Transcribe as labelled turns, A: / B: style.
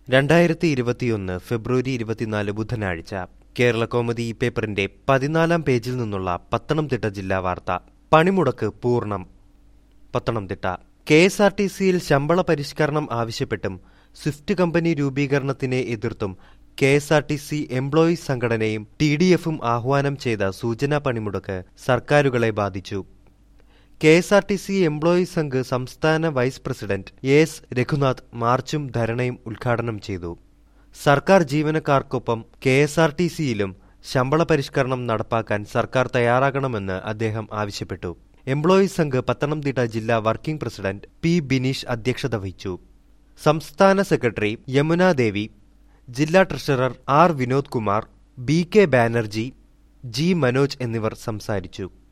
A: രണ്ടായിരത്തി ഇരുപത്തിയൊന്ന് ഫെബ്രുവരി ഇരുപത്തിനാല് ബുധനാഴ്ച കേരള കോമഡി ഈ പേപ്പറിന്റെ പതിനാലാം പേജിൽ നിന്നുള്ള പത്തനംതിട്ട ജില്ലാ വാർത്ത പണിമുടക്ക് പൂർണ്ണം Pathanamthitta K S R T സിയിൽ ശമ്പള പരിഷ്കരണം ആവശ്യപ്പെട്ടും സ്വിഫ്റ്റ് കമ്പനി രൂപീകരണത്തിനെ എതിർത്തും K S R T C employees സംഘടനയും ടി ഡി എഫും ആഹ്വാനം ചെയ്ത സൂചനാ പണിമുടക്ക് സർക്കാരുകളെ ബാധിച്ചു K S R T C employees Sangh സംസ്ഥാന vice president A S Raghunath മാർച്ചും ധരണയും ഉദ്ഘാടനം ചെയ്തു സർക്കാർ ജീവനക്കാർക്കൊപ്പം കെ എസ് ആർ ടി സിയിലും ശമ്പള പരിഷ്കരണം നടപ്പാക്കാൻ സർക്കാർ തയ്യാറാകണമെന്ന് അദ്ദേഹം ആവശ്യപ്പെട്ടു എംപ്ലോയീസ് സംഘ് പത്തനംതിട്ട ജില്ലാ വർക്കിംഗ് പ്രസിഡന്റ് പി ബിനീഷ് അധ്യക്ഷത വഹിച്ചു സംസ്ഥാന സെക്രട്ടറി യമുന ദേവി ജില്ലാ treasurer R Vinod Kumar B K Banerjee G Manoj എന്നിവർ സംസാരിച്ചു